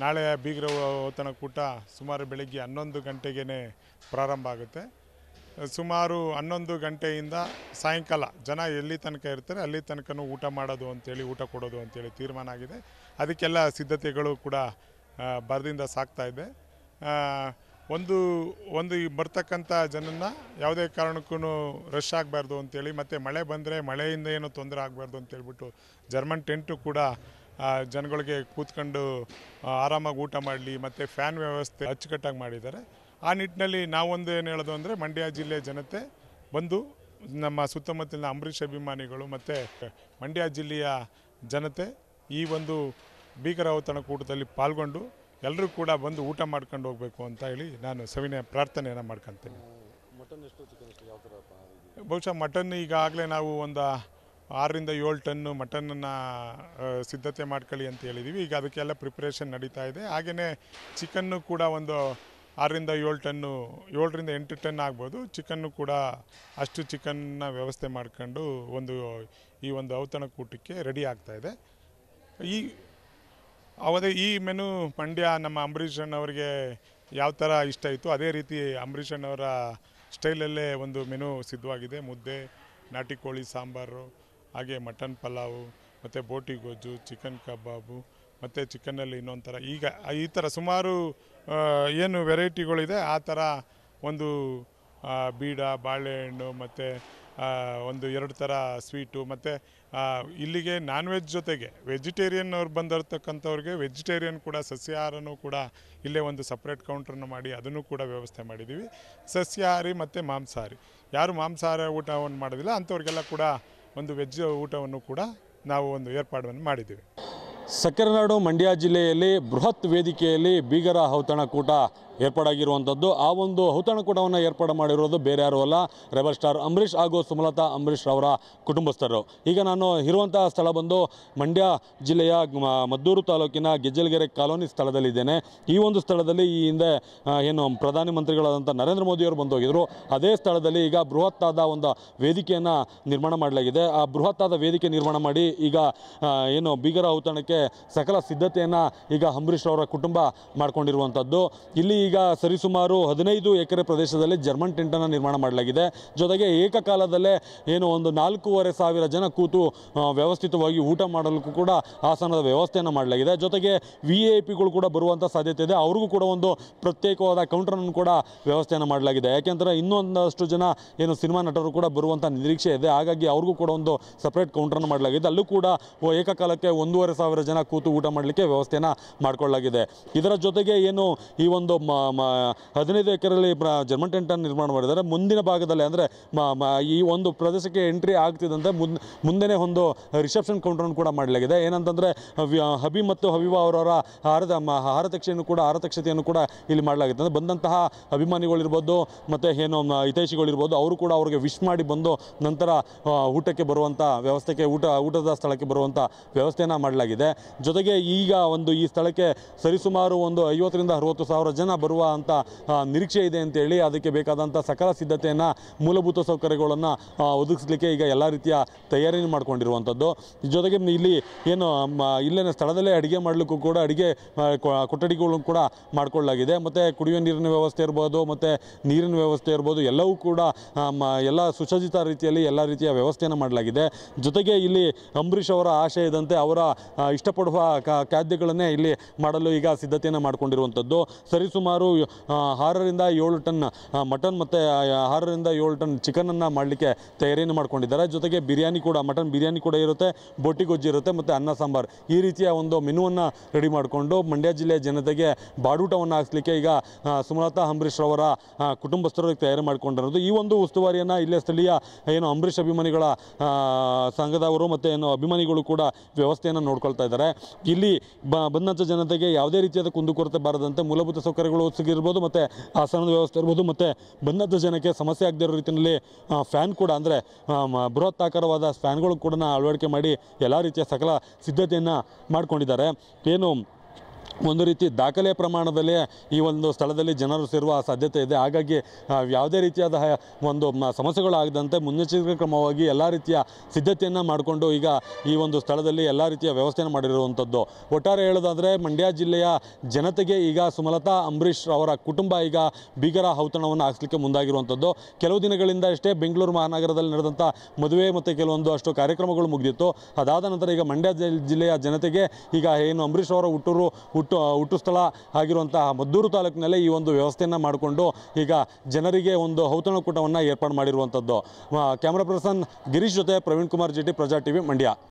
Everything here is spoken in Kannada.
ನಾಳೆ ಬೀಗರ ಔತಣಕೂಟ ಸುಮಾರು ಬೆಳಗ್ಗೆ ಹನ್ನೊಂದು ಗಂಟೆಗೇ ಪ್ರಾರಂಭ ಆಗುತ್ತೆ ಸುಮಾರು ಹನ್ನೊಂದು ಗಂಟೆಯಿಂದ ಸಾಯಂಕಾಲ ಜನ ಎಲ್ಲಿ ತನಕ ಇರ್ತಾರೆ ಅಲ್ಲಿ ತನಕನೂ ಊಟ ಮಾಡೋದು ಅಂತೇಳಿ ಊಟ ಕೊಡೋದು ಅಂತೇಳಿ ತೀರ್ಮಾನ ಆಗಿದೆ ಅದಕ್ಕೆಲ್ಲ ಸಿದ್ಧತೆಗಳು ಕೂಡ ಆ, ಭರದಿಂದ ಸಾಗ್ತಾ ಇದೆ ಆ, ಒಂದು ಒಂದು ಈ ಬರ್ತಕ್ಕಂಥ ಜನನ್ನ ಯಾವುದೇ ಕಾರಣಕ್ಕೂ ರಶ್ ಆಗಬಾರ್ದು ಅಂತೇಳಿ ಮತ್ತು ಮಳೆ ಬಂದರೆ ಮಳೆಯಿಂದ ಏನೂ ತೊಂದರೆ ಆಗಬಾರ್ದು ಅಂತೇಳ್ಬಿಟ್ಟು ಜರ್ಮನ್ ಟೆಂಟು ಕೂಡ ಆ, ಜನಗಳಿಗೆ ಕೂತ್ಕೊಂಡು ಆ, ಆರಾಮಾಗಿ ಊಟ ಮಾಡಲಿ ಮತ್ತು ಫ್ಯಾನ್ ವ್ಯವಸ್ಥೆ ಅಚ್ಚುಕಟ್ಟಾಗಿ ಮಾಡಿದ್ದಾರೆ ಆ ನಿಟ್ಟಿನಲ್ಲಿ ನಾವೊಂದು ಏನು ಹೇಳೋದು ಅಂದರೆ ಮಂಡ್ಯ ಜಿಲ್ಲೆ ಜನತೆ ಬಂದು ನಮ್ಮ ಸುತ್ತಮುತ್ತಲಿನ ಅಂಬರೀಷ್ ಅಭಿಮಾನಿಗಳು ಮತ್ತು ಮಂಡ್ಯ ಜಿಲ್ಲೆಯ ಜನತೆ ಈ ಒಂದು ಭೀಕರ ಔತಣಕೂಟದಲ್ಲಿ ಪಾಲ್ಗೊಂಡು ಎಲ್ಲರೂ ಕೂಡ ಬಂದು ಊಟ ಮಾಡ್ಕೊಂಡು ಹೋಗಬೇಕು ಅಂತ ಹೇಳಿ ನಾನು ಸವಿನಯ ಪ್ರಾರ್ಥನೆಯನ್ನು ಮಾಡ್ಕೊತೀನಿ ಮಟನ್ ಎಷ್ಟು ಚಿಕನ್ ಎಷ್ಟು ಯಾವ ಥರ ಪ- ಬಹುಶಃ ಮಟನ್ ಈಗಾಗಲೇ ನಾವು ಒಂದು ಆರರಿಂದ ಏಳು ಟನ್ನು ಮಟನನ್ನು ಸಿದ್ಧತೆ ಮಾಡ್ಕೊಳ್ಳಿ ಅಂತ ಹೇಳಿದ್ದೀವಿ ಈಗ ಅದಕ್ಕೆಲ್ಲ ಪ್ರಿಪ್ರೇಷನ್ ನಡೀತಾ ಇದೆ ಹಾಗೆಯೇ ಚಿಕನ್ನು ಕೂಡ ಒಂದು ಆರರಿಂದ ಏಳು ಟನ್ನು ಏಳರಿಂದ ಎಂಟು ಟನ್ ಆಗ್ಬೋದು ಚಿಕನ್ನು ಕೂಡ ಅಷ್ಟು ಚಿಕನ್ನ ವ್ಯವಸ್ಥೆ ಮಾಡ್ಕೊಂಡು ಒಂದು ಈ ಒಂದು ಔತಣಕೂಟಕ್ಕೆ ರೆಡಿ ಆಗ್ತಾ ಇದೆ ಈ ಅವದೇ ಈ ಮೆನು ಮಂಡ್ಯ ನಮ್ಮ ಅಂಬರೀಷ್ ಅಣ್ಣವರಿಗೆ ಯಾವ ಥರ ಇಷ್ಟ ಇತ್ತು ಅದೇ ರೀತಿ ಅಂಬರೀಷ್ ಅಣ್ಣವರ ಸ್ಟೈಲಲ್ಲೇ ಒಂದು ಮೆನು ಸಿದ್ಧವಾಗಿದೆ ಮುದ್ದೆ ನಾಟಿ ಕೋಳಿ ಸಾಂಬಾರು ಹಾಗೆ ಮಟನ್ ಪಲಾವು ಮತ್ತು ಬೋಟಿ ಗೊಜ್ಜು ಚಿಕನ್ ಕಬಾಬು ಮತ್ತು ಚಿಕನ್ನಲ್ಲಿ ಇನ್ನೊಂದು ಥರ ಈಗ ಈ ಥರ ಸುಮಾರು ಆ, ಏನು ವೆರೈಟಿಗಳಿದೆ ಆ ಥರ ಒಂದು ಆ, ಬೀಡ ಬಾಳೆಹಣ್ಣು ಮತ್ತು ಒಂದು ಎರಡು ಥರ ಸ್ವೀಟು ಮತ್ತು ಇಲ್ಲಿಗೆ ನಾನ್ ವೆಜ್ ಜೊತೆಗೆ ವೆಜಿಟೇರಿಯನ್ ಅವ್ರು ಬಂದಿರ್ತಕ್ಕಂಥವ್ರಿಗೆ ವೆಜಿಟೇರಿಯನ್ ಕೂಡ ಸಸ್ಯಾಹಾರನೂ ಕೂಡ ಇಲ್ಲೇ ಒಂದು ಸಪ್ರೇಟ್ ಕೌಂಟ್ರನ್ನು ಮಾಡಿ ಅದನ್ನು ಕೂಡ ವ್ಯವಸ್ಥೆ ಮಾಡಿದ್ದೀವಿ ಸಸ್ಯಾಹಾರಿ ಮತ್ತು ಮಾಂಸಾಹಾರಿ ಯಾರು ಮಾಂಸಾಹಾರ ಊಟವನ್ನು ಮಾಡೋದಿಲ್ಲ ಅಂಥವ್ರಿಗೆಲ್ಲ ಕೂಡ ಒಂದು ವೆಜ್ ಊಟವನ್ನು ಕೂಡ ನಾವು ಒಂದು ಏರ್ಪಾಡನ್ನು ಮಾಡಿದ್ದೀವಿ ಸಕ್ಕರೆನಾಡು ಮಂಡ್ಯ ಜಿಲ್ಲೆಯಲ್ಲಿ ಬೃಹತ್ ವೇದಿಕೆಯಲ್ಲಿ ಬೀಗರ ಔತಣಕೂಟ ಏರ್ಪಾಡಾಗಿರುವಂಥದ್ದು ಆ ಒಂದು ಔತಣಕೂಟವನ್ನು ಏರ್ಪಾಡು ಮಾಡಿರೋದು ಬೇರೆ ಯಾರು ಅಲ್ಲ ರೆಬಲ್ ಸ್ಟಾರ್ ಅಂಬರೀಷ್ ಹಾಗೂ ಸುಮಲತಾ ಅಂಬರೀಷ್ ಅವರ ಕುಟುಂಬಸ್ಥರು ಈಗ ನಾನು ಇರುವಂತಹ ಸ್ಥಳ ಬಂದು ಮಂಡ್ಯ ಜಿಲ್ಲೆಯ ಮ- ಮದ್ದೂರು ತಾಲೂಕಿನ ಗೆಜ್ಜಲಗೆರೆ ಕಾಲೋನಿ ಸ್ಥಳದಲ್ಲಿದ್ದೇನೆ ಈ ಒಂದು ಸ್ಥಳದಲ್ಲಿ ಈ ಹಿಂದೆ ಆ, ಏನು ಪ್ರಧಾನಿ ಮಂತ್ರಿಗಳಾದಂಥ ನರೇಂದ್ರ ಮೋದಿಯವರು ಬಂದು ಹೋಗಿದ್ರು ಅದೇ ಸ್ಥಳದಲ್ಲಿ ಈಗ ಬೃಹತ್ತಾದ ಒಂದು ವೇದಿಕೆಯನ್ನು ನಿರ್ಮಾಣ ಮಾಡಲಾಗಿದೆ ಆ ಬೃಹತ್ತಾದ ವೇದಿಕೆ ನಿರ್ಮಾಣ ಮಾಡಿ ಈಗ ಆ, ಏನು ಬೀಗರ ಔತಣಕ್ಕೆ ಸಕಲ ಸಿದ್ಧತೆಯನ್ನು ಈಗ ಅಂಬರೀಷ್ ಅವರ ಕುಟುಂಬ ಮಾಡ್ಕೊಂಡಿರುವಂಥದ್ದು ಇಲ್ಲಿ ಈಗ ಸರಿಸುಮಾರು ಹದಿನೈದು ಎಕರೆ ಪ್ರದೇಶದಲ್ಲಿ ಜರ್ಮನ್ ಟೆಂಟನ್ನು ನಿರ್ಮಾಣ ಮಾಡಲಾಗಿದೆ ಜೊತೆಗೆ ಏಕಕಾಲದಲ್ಲೇ ಏನು ಒಂದು ನಾಲ್ಕೂವರೆ ಸಾವಿರ ಜನ ಕೂತು ಆ, ವ್ಯವಸ್ಥಿತವಾಗಿ ಊಟ ಮಾಡಲಿಕ್ಕೂ ಕೂಡ ಆಸನದ ವ್ಯವಸ್ಥೆಯನ್ನು ಮಾಡಲಾಗಿದೆ ಜೊತೆಗೆ ವಿ ಐ ಪಿಗಳು ಕೂಡ ಬರುವಂಥ ಸಾಧ್ಯತೆ ಇದೆ ಅವ್ರಿಗೂ ಕೂಡ ಒಂದು ಪ್ರತ್ಯೇಕವಾದ ಕೌಂಟರನ್ನು ಕೂಡ ವ್ಯವಸ್ಥೆಯನ್ನು ಮಾಡಲಾಗಿದೆ ಯಾಕೆಂದರೆ ಇನ್ನೊಂದಷ್ಟು ಜನ ಏನು ಸಿನಿಮಾ ನಟರು ಕೂಡ ಬರುವಂಥ ನಿರೀಕ್ಷೆ ಇದೆ ಹಾಗಾಗಿ ಅವ್ರಿಗೂ ಕೂಡ ಒಂದು ಸಪ್ರೇಟ್ ಕೌಂಟರನ್ನು ಮಾಡಲಾಗಿದೆ ಅಲ್ಲೂ ಕೂಡ ಒ- ಏಕಕಾಲಕ್ಕೆ ಒಂದೂವರೆ ಸಾವಿರ ಜನ ಕೂತು ಊಟ ಮಾಡಲಿಕ್ಕೆ ವ್ಯವಸ್ಥೆಯನ್ನು ಮಾಡಿಕೊಳ್ಳಲಾಗಿದೆ ಇದರ ಜೊತೆಗೆ ಏನು ಈ ಒಂದು ಮ ಮ ಹದಿನೈದು ಎಕರೆಯಲ್ಲಿ ಪ್ರ ಜರ್ಮನ್ ಟೆಂಟನ್ನು ನಿರ್ಮಾಣ ಮಾಡಿದ್ದಾರೆ ಮುಂದಿನ ಭಾಗದಲ್ಲಿ ಅಂದರೆ ಈ ಒಂದು ಪ್ರದೇಶಕ್ಕೆ ಎಂಟ್ರಿ ಆಗ್ತಿದ್ದಂತೆ ಮುನ್ ಮುಂದೆನೇ ಒಂದು ರಿಸೆಪ್ಷನ್ ಕೌಂಟರನ್ನು ಕೂಡ ಮಾಡಲಾಗಿದೆ ಏನಂತಂದರೆ ಹಬಿ ಮತ್ತು ಹಬೀಬಾ ಅವರವರ ಆಹಾರದ ಮ- ಆಹಾರತಕ್ಷೆಯನ್ನು ಕೂಡ ಆಹಾರತಕ್ಷತೆಯನ್ನು ಕೂಡ ಇಲ್ಲಿ ಮಾಡಲಾಗುತ್ತೆ ಅಂದರೆ ಬಂದಂತಹ ಅಭಿಮಾನಿಗಳಿರ್ಬೋದು ಮತ್ತು ಏನು ಮ- ಹಿತೈಷಿಗಳಿರ್ಬೋದು ಅವರು ಕೂಡ ಅವ್ರಿಗೆ ವಿಶ್ ಮಾಡಿ ಬಂದು ನಂತರ ಆ, ಊಟಕ್ಕೆ ಬರುವಂಥ ವ್ಯವಸ್ಥೆಗೆ ಊಟ ಊಟದ ಸ್ಥಳಕ್ಕೆ ಬರುವಂಥ ವ್ಯವಸ್ಥೆಯನ್ನು ಮಾಡಲಾಗಿದೆ ಜೊತೆಗೆ ಈಗ ಒಂದು ಈ ಸ್ಥಳಕ್ಕೆ ಸರಿಸುಮಾರು ಒಂದು ಐವತ್ತರಿಂದ ಅರುವತ್ತು ಸಾವಿರ ಜನ ಬರುವ ಅಂತ ಆ, ನಿರೀಕ್ಷೆ ಇದೆ ಅಂತೇಳಿ ಅದಕ್ಕೆ ಬೇಕಾದಂಥ ಸಕಲ ಸಿದ್ಧತೆಯನ್ನು ಮೂಲಭೂತ ಸೌಕರ್ಯಗಳನ್ನು ಒದಗಿಸಲಿಕ್ಕೆ ಈಗ ಎಲ್ಲ ರೀತಿಯ ತಯಾರಿ ಮಾಡ್ಕೊಂಡಿರುವಂಥದ್ದು ಜೊತೆಗೆ ಇಲ್ಲಿ ಏನು ಮ, ಇಲ್ಲೇ ಸ್ಥಳದಲ್ಲೇ ಅಡುಗೆ ಮಾಡಲಿಕ್ಕೂ ಕೂಡ ಅಡುಗೆ ಆ, ಕೊ- ಕೊಠಡಿಗಳು ಕೂಡ ಮಾಡಿಕೊಳ್ಳಲಾಗಿದೆ ಮತ್ತು ಕುಡಿಯುವ ನೀರಿನ ವ್ಯವಸ್ಥೆ ಇರ್ಬೋದು ಮತ್ತು ನೀರಿನ ವ್ಯವಸ್ಥೆ ಇರ್ಬೋದು ಎಲ್ಲವೂ ಕೂಡ ಆ, ಮ- ಎಲ್ಲ ಸುಸಜ್ಜಿತ ರೀತಿಯಲ್ಲಿ ಎಲ್ಲ ರೀತಿಯ ವ್ಯವಸ್ಥೆಯನ್ನು ಮಾಡಲಾಗಿದೆ ಜೊತೆಗೆ ಇಲ್ಲಿ ಅಂಬರೀಷ್ ಅವರ ಆಶಯದಂತೆ ಅವರ ಆ, ಇಷ್ಟಪಡುವ ಕ- ಖಾದ್ಯಗಳನ್ನೇ ಇಲ್ಲಿ ಮಾಡಲು ಈಗ ಸಿದ್ಧತೆಯನ್ನು ಮಾಡಿಕೊಂಡಿರುವಂಥದ್ದು ಸರಿಸುಮಾರು ಆ, ಆರರಿಂದ ಏಳು ಟನ್ ಆ, ಮಟನ್ ಮತ್ತು ಆರರಿಂದ ಏಳು ಟನ್ ಚಿಕನನ್ನು ಮಾಡಲಿಕ್ಕೆ ತಯಾರಿಯನ್ನು ಮಾಡ್ಕೊಂಡಿದ್ದಾರೆ ಜೊತೆಗೆ ಬಿರಿಯಾನಿ ಕೂಡ ಮಟನ್ ಬಿರಿಯಾನಿ ಕೂಡ ಇರುತ್ತೆ ಬೋಟಿ ಗೊಜ್ಜು ಇರುತ್ತೆ ಮತ್ತು ಅನ್ನ ಸಾಂಬಾರು ಈ ರೀತಿಯ ಒಂದು ಮೆನುವನ್ನು ರೆಡಿ ಮಾಡಿಕೊಂಡು ಮಂಡ್ಯ ಜಿಲ್ಲೆಯ ಜನತೆಗೆ ಬಾಡೂಟವನ್ನು ಹಾಕ್ಸ್ಲಿಕ್ಕೆ ಈಗ ಆ, ಸುಮಲತಾ ಅಂಬರೀಷ್ ಅವರ ಆ, ಕುಟುಂಬಸ್ಥರು ತಯಾರಿ ಮಾಡಿಕೊಂಡಿರೋದು ಈ ಒಂದು ಉಸ್ತುವಾರಿಯನ್ನು ಇಲ್ಲೇ ಸ್ಥಳೀಯ ಏನು ಅಂಬರೀಷ್ ಅಭಿಮಾನಿಗಳ ಆ, ಸಂಘದವರು ಮತ್ತು ಏನು ಅಭಿಮಾನಿಗಳು ಕೂಡ ವ್ಯವಸ್ಥೆಯನ್ನು ನೋಡ್ಕೊಳ್ತಾ ಇದ್ದಾರೆ ಇಲ್ಲಿ ಬ ಬಂದಂಥ ಜನತೆಗೆ ಯಾವುದೇ ರೀತಿಯಾದ ಕುಂದುಕೊರತೆ ಬಾರದಂತೆ ಮೂಲಭೂತ ಸೌಕರ್ಯಗಳು ಸಿಗಿರ್ಬೋದು ಮತ್ತು ಆಸನದ ವ್ಯವಸ್ಥೆ ಇರ್ಬೋದು ಮತ್ತು ಬಂದಂಥ ಜನಕ್ಕೆ ಸಮಸ್ಯೆ ಆಗದೇ ಇರೋ ರೀತಿಯಲ್ಲಿ ಫ್ಯಾನ್ ಕೂಡ ಅಂದರೆ ಬೃಹತ್ ಆಕಾರವಾದ ಫ್ಯಾನ್ಗಳು ಕೂಡ ಅಳವಡಿಕೆ ಮಾಡಿ ಎಲ್ಲ ರೀತಿಯ ಸಕಲ ಸಿದ್ಧತೆಯನ್ನು ಮಾಡ್ಕೊಂಡಿದ್ದಾರೆ ಏನು ಒಂದು ರೀತಿ ದಾಖಲೆ ಪ್ರಮಾಣದಲ್ಲಿ ಈ ಒಂದು ಸ್ಥಳದಲ್ಲಿ ಜನರು ಸೇರುವ ಸಾಧ್ಯತೆ ಇದೆ ಹಾಗಾಗಿ ಆ, ಯಾವುದೇ ರೀತಿಯಾದ ಹ- ಒಂದು ಮ- ಸಮಸ್ಯೆಗಳಾಗದಂತೆ ಮುನ್ನೆಚ್ಚರಿಕೆ ಕ್ರಮವಾಗಿ ಎಲ್ಲ ರೀತಿಯ ಸಿದ್ಧತೆಯನ್ನು ಮಾಡಿಕೊಂಡು ಈಗ ಈ ಒಂದು ಸ್ಥಳದಲ್ಲಿ ಎಲ್ಲ ರೀತಿಯ ವ್ಯವಸ್ಥೆಯನ್ನು ಮಾಡಿರುವಂಥದ್ದು ಒಟ್ಟಾರೆ ಹೇಳೋದಾದರೆ ಮಂಡ್ಯ ಜಿಲ್ಲೆಯ ಜನತೆಗೆ ಈಗ ಸುಮಲತಾ ಅಂಬರೀಷ್ ಅವರ ಕುಟುಂಬ ಈಗ ಭೀಕರ ಔತಣವನ್ನು ಹಾಕ್ಸ್ಲಿಕ್ಕೆ ಮುಂದಾಗಿರುವಂಥದ್ದು ಕೆಲವು ದಿನಗಳಿಂದ ಅಷ್ಟೇ ಬೆಂಗಳೂರು ಮಹಾನಗರದಲ್ಲಿ ನಡೆದಂಥ ಮದುವೆ ಮತ್ತು ಕೆಲವೊಂದು ಅಷ್ಟು ಕಾರ್ಯಕ್ರಮಗಳು ಮುಗಿದಿತ್ತು ಅದಾದ ನಂತರ ಈಗ ಮಂಡ್ಯ ಜಿಲ್- ಜಿಲ್ಲೆಯ ಜನತೆಗೆ ಈಗ ಏನು ಅಂಬರೀಷ್ ಅವರ ಹುಟ್ಟೂರು ಹುಟ್ಟು ಹುಟ್ಟು ಸ್ಥಳ ಆಗಿರುವಂತಹ ಮದ್ದೂರು ತಾಲೂಕಿನಲ್ಲೇ ಈ ಒಂದು ವ್ಯವಸ್ಥೆಯನ್ನು ಮಾಡಿಕೊಂಡು ಈಗ ಜನರಿಗೆ ಒಂದು ಔತಣಕೂಟವನ್ನು ಏರ್ಪಾಡು ಮಾಡಿರುವಂಥದ್ದು ಕ್ಯಾಮ್ರಾ ಪರ್ಸನ್ ಗಿರೀಶ್ ಜೊತೆ ಪ್ರವೀಣ್ ಕುಮಾರ್ ಜೆಟಿ ಪ್ರಜಾ ಟಿವಿ ಮಂಡ್ಯ